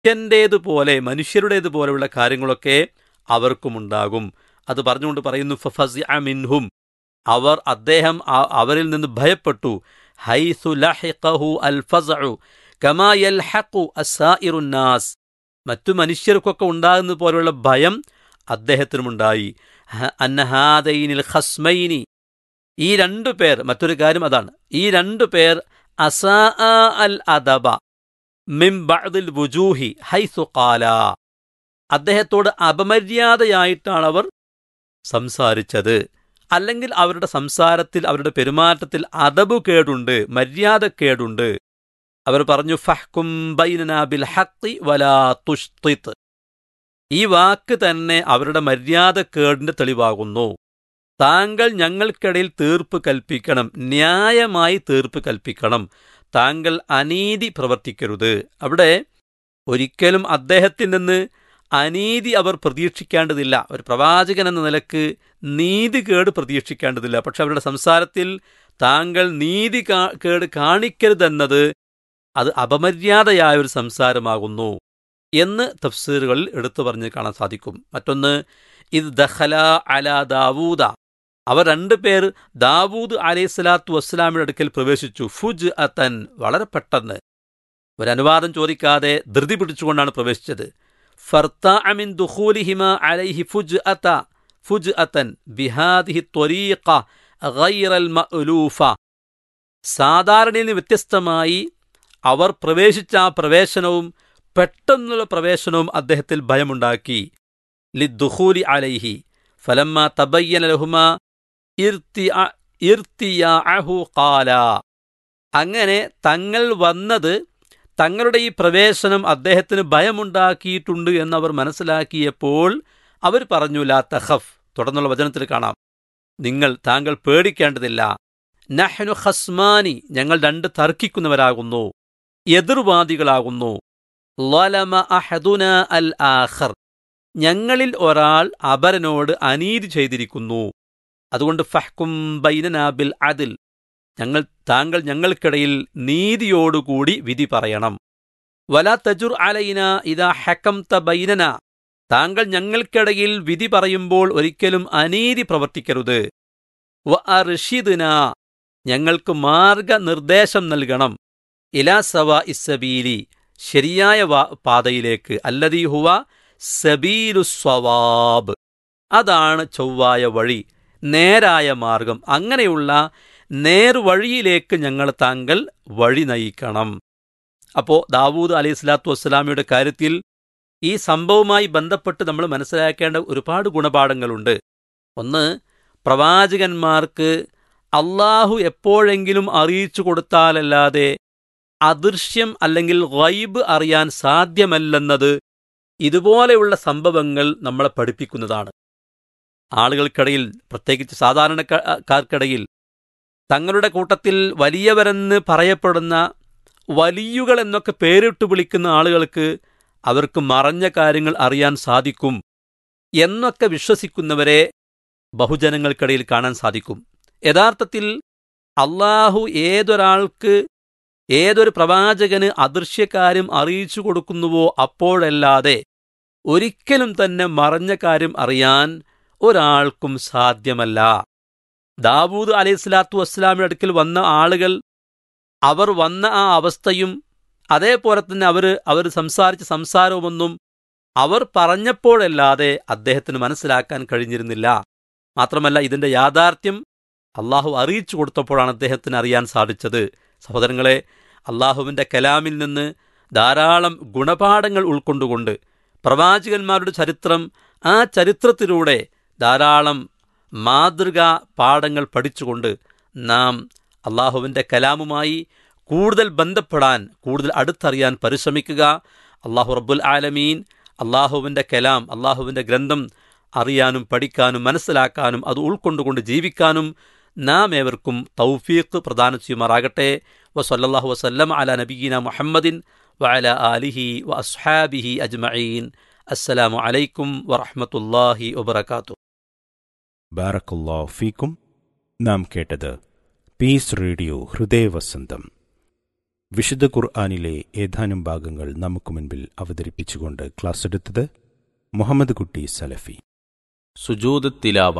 മനുഷ്യൻ്റേതുപോലെ മനുഷ്യരുടേതുപോലെയുള്ള കാര്യങ്ങളൊക്കെ അവർക്കുമുണ്ടാകും അത് പറഞ്ഞുകൊണ്ട് പറയുന്നു ഫഫസിഅ മിൻഹും അവർ അദ്ദേഹം അ- അവരിൽ നിന്ന് ഭയപ്പെട്ടു ഹൈസു ലഹിഖഹു അൽ ഫസഉ കമാ യൽഹഖു അസ്സായിറുന്നാസ് മറ്റു മനുഷ്യർക്കൊക്കെ ഉണ്ടാകുന്നത് പോലെയുള്ള ഭയം അദ്ദേഹത്തിനുമുണ്ടായി ഹ- അന്നഹാദൈനിൽ ഖസ്മൈനി ഈ രണ്ടു പേർ മറ്റൊരു കാര്യം അതാണ് ഈ രണ്ടു പേർ അസാ അൽ അദബ മിം ബഅദിൽ വുജൂഹി ഹൈസു ഖാല അദ്ദേഹത്തോട് അപമര്യാദയായിട്ടാണ് അവർ സംസാരിച്ചത് അല്ലെങ്കിൽ അവരുടെ സംസാരത്തിൽ അവരുടെ പെരുമാറ്റത്തിൽ അദബു കേടുണ്ട് മര്യാദക്കേടുണ്ട് അവർ പറഞ്ഞു ഫഹ്കും ബൈനനാ ബിൽ ഹഖി വലാ തുഷ്തിത്ത് ഈ വാക്ക് തന്നെ അവരുടെ മര്യാദക്കേടിന്റെ തെളിവാകുന്നു താങ്കൾ ഞങ്ങൾക്കിടയിൽ തീർപ്പ് കൽപ്പിക്കണം ന്യായമായി തീർപ്പ് കൽപ്പിക്കണം താങ്കൾ അനീതി പ്രവർത്തിക്കരുത് അവിടെ ഒരിക്കലും അദ്ദേഹത്തിൽ നിന്ന് അനീതി അവർ പ്രതീക്ഷിക്കേണ്ടതില്ല ഒരു പ്രവാചകൻ എന്ന നിലക്ക് നീതി കേട് പ്രതീക്ഷിക്കേണ്ടതില്ല പക്ഷെ അവരുടെ സംസാരത്തിൽ താങ്കൾ നീതി കാ- കേട് കാണിക്കരുതെന്നത് അത് അപമര്യാദയായ ഒരു സംസാരമാകുന്നു എന്ന് തഫ്സീറുകളിൽ എടുത്തു പറഞ്ഞ് കാണാൻ സാധിക്കും മറ്റൊന്ന് ഇത് ദഖല അല ദാവൂദ അവർ രണ്ടുപേർ ദാവൂദ് അലൈഹി സ്വലാത്തു വസ്സലാമിയുടെ അടുക്കൽ പ്രവേശിച്ചു ഫുജ് അത്തൻ വളരെ പെട്ടെന്ന് ഒരു അനുവാദം ചോദിക്കാതെ ധൃതി പിടിച്ചുകൊണ്ടാണ് പ്രവേശിച്ചത് ഫർത്ത അമിൻ ദുഖൂലിഹിമ അലൈഹി ഫുജ് അത്ത ഫുജ് അത്തൻ ബിഹാദിഹി ത്വരീഖ ഗൈറൽ മഅ്ലൂഫ സാധാരണയിൽ നിന്ന് വ്യത്യസ്തമായി അവർ പ്രവേശിച്ച ആ പ്രവേശനവും പെട്ടെന്നുള്ള പ്രവേശനവും അദ്ദേഹത്തിൽ ഭയമുണ്ടാക്കി ലിദ്ദുഖൂലി അലൈഹി ഫലമ്മ തബയ്യന ലഹുമ ഇർത്തിഅ- ഇർത്തിയാഅഹു ഖാല അങ്ങനെ തങ്ങൾ വന്നത് തങ്ങളുടെ ഈ പ്രവേശനം അദ്ദേഹത്തിന് ഭയമുണ്ടാക്കിയിട്ടുണ്ട് എന്നവർ മനസ്സിലാക്കിയപ്പോൾ അവർ പറഞ്ഞു ലാ തഖഫ് തുടർന്നുള്ള വചനത്തിൽ കാണാം നിങ്ങൾ താങ്കൾ പേടിക്കേണ്ടതില്ല നഹ്നു ഖസ്മാനി ഞങ്ങൾ രണ്ട് തർക്കിക്കുന്നവരാകുന്നു എതിർവാദികളാകുന്നു ലലമ അഹദുന അൽ ആഖർ ഞങ്ങളിൽ ഒരാൾ അപരനോട് അനീതി ചെയ്തിരിക്കുന്നു അതുകൊണ്ട് ഫഹ്കും ബൈനനാബിൽ അതിൽ ഞങ്ങൾ താങ്കൾ ഞങ്ങൾക്കിടയിൽ നീതിയോടുകൂടി വിധി പറയണം വല തജുർ അലൈന ഇതാ ഹക്കം ബൈനന താങ്കൾ ഞങ്ങൾക്കിടയിൽ വിധി പറയുമ്പോൾ ഒരിക്കലും അനീതി പ്രവർത്തിക്കരുത് വ അർഷിദ്ന ഞങ്ങൾക്ക് മാർഗനിർദ്ദേശം നൽകണം ഇലാ സവ ഇസബീലി ശരിയായ വാ- പാതയിലേക്ക് അല്ലതീ ഹുവ സബീലു സ്വവാബ് അതാണ് ചൊവ്വായ വഴി നേരായ മാർഗം അങ്ങനെയുള്ള നേർവഴിയിലേക്ക് ഞങ്ങൾ താങ്കൾ വഴി നയിക്കണം അപ്പോൾ ദാവൂദ് അലൈഹി സ്വലാത്തു വസ്സലാമിയുടെ കാര്യത്തിൽ ഈ സംഭവവുമായി ബന്ധപ്പെട്ട് നമ്മൾ മനസ്സിലാക്കേണ്ട ഒരുപാട് ഗുണപാഠങ്ങളുണ്ട് ഒന്ന് പ്രവാചകന്മാർക്ക് അള്ളാഹു എപ്പോഴെങ്കിലും അറിയിച്ചു കൊടുത്താലല്ലാതെ അദൃശ്യം അല്ലെങ്കിൽ ഗൈബ് അറിയാൻ സാധ്യമല്ലെന്നത് ഇതുപോലെയുള്ള സംഭവങ്ങൾ നമ്മളെ പഠിപ്പിക്കുന്നതാണ് ആളുകൾക്കിടയിൽ പ്രത്യേകിച്ച് സാധാരണക്കാർക്കിടയിൽ തങ്ങളുടെ കൂട്ടത്തിൽ വലിയവരെന്ന് പറയപ്പെടുന്ന വലിയുകൾ എന്നൊക്കെ പേരിട്ട് വിളിക്കുന്ന ആളുകൾക്ക് അവർക്ക് മറഞ്ഞ കാര്യങ്ങൾ അറിയാൻ സാധിക്കും എന്നൊക്കെ വിശ്വസിക്കുന്നവരെ ബഹുജനങ്ങൾക്കിടയിൽ കാണാൻ സാധിക്കും യഥാർത്ഥത്തിൽ അള്ളാഹു ഏതൊരാൾക്ക് ഏതൊരു പ്രവാചകന് അദൃശ്യകാര്യം അറിയിച്ചു കൊടുക്കുന്നുവോ അപ്പോഴല്ലാതെ ഒരിക്കലും തന്നെ മറഞ്ഞ കാര്യം അറിയാൻ ഒരാൾക്കും സാധ്യമല്ല ദാവൂദ് അലൈഹി സ്വലാത്തു വസ്സലാമിന്റെ അടുക്കൽ വന്ന ആളുകൾ അവർ വന്ന ആ അവസ്ഥയും അതേപോലെ തന്നെ അവർ അവർ സംസാരിച്ച സംസാരവുമൊന്നും അവർ പറഞ്ഞപ്പോഴല്ലാതെ അദ്ദേഹത്തിന് മനസ്സിലാക്കാൻ കഴിഞ്ഞിരുന്നില്ല മാത്രമല്ല ഇതിന്റെ യാഥാർത്ഥ്യം അള്ളാഹു അറിയിച്ചു കൊടുത്തപ്പോഴാണ് അദ്ദേഹത്തിന് അറിയാൻ സാധിച്ചത് സഹോദരങ്ങളെ അള്ളാഹുവിന്റെ കലാമിൽ നിന്ന് ധാരാളം ഗുണപാഠങ്ങൾ ഉൾക്കൊണ്ടുകൊണ്ട് പ്രവാചകന്മാരുടെ ചരിത്രം ആ ചരിത്രത്തിലൂടെ ധാരാളം മാതൃകാ പാഠങ്ങൾ പഠിച്ചുകൊണ്ട് നാം അള്ളാഹുവിൻ്റെ കലാമുമായി കൂടുതൽ ബന്ധപ്പെടാൻ കൂടുതൽ അടുത്തറിയാൻ പരിശ്രമിക്കുക അള്ളാഹു റബ്ബുൽ ആലമീൻ അള്ളാഹുവിൻ്റെ കലാം അള്ളാഹുവിൻ്റെ ഗ്രന്ഥം അറിയാനും പഠിക്കാനും മനസ്സിലാക്കാനും അത് ഉൾക്കൊണ്ടുകൊണ്ട് ജീവിക്കാനും നാം ഏവർക്കും തൗഫീഖ് പ്രദാനം ചെയ്യുമാറാകട്ടെ വസല്ലാഹു വസല്ലം അല നബീന മുഹമ്മദിൻ വഅല ആലിഹി വ അസ്ഹാബിഹി അജ്മഈൻ അസ്സലാമു അലൈക്കും വറഹ്മത്തുള്ളാഹി വബറകാതുഹു ബാറക്കല്ലാ ഫീക്കും നാം കേട്ടത് പീസ് റേഡിയോ ഹൃദയവസന്തം വിശുദ്ധ ഖുർആാനിലെ ഏതാനും ഭാഗങ്ങൾ നമുക്ക് മുൻപിൽ അവതരിപ്പിച്ചുകൊണ്ട് ക്ലാസ് എടുത്തത് മുഹമ്മദ് കുട്ടി സലഫി സുജൂദ് തിലാവ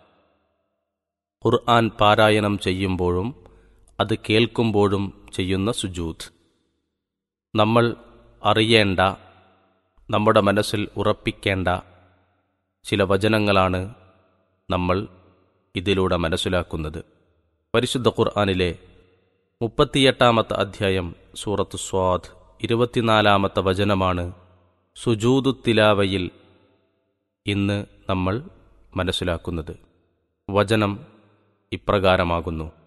ഖുർആൻ പാരായണം ചെയ്യുമ്പോഴും അത് കേൾക്കുമ്പോഴും ചെയ്യുന്ന സുജൂദ് നമ്മൾ അറിയേണ്ട നമ്മുടെ മനസ്സിൽ ഉറപ്പിക്കേണ്ട ചില വചനങ്ങളാണ് നമ്മൾ ഇതിലൂടെ മനസ്സിലാക്കുന്നത് പരിശുദ്ധ ഖുർആനിലെ മുപ്പത്തിയെട്ടാമത്തെ അധ്യായം സൂറത്ത് സ്വാദ് ഇരുപത്തിനാലാമത്തെ വചനമാണ് സുജൂദു തിലാവയിൽ ഇന്ന് നമ്മൾ മനസ്സിലാക്കുന്നത് വചനം ഇപ്രകാരമാകുന്നു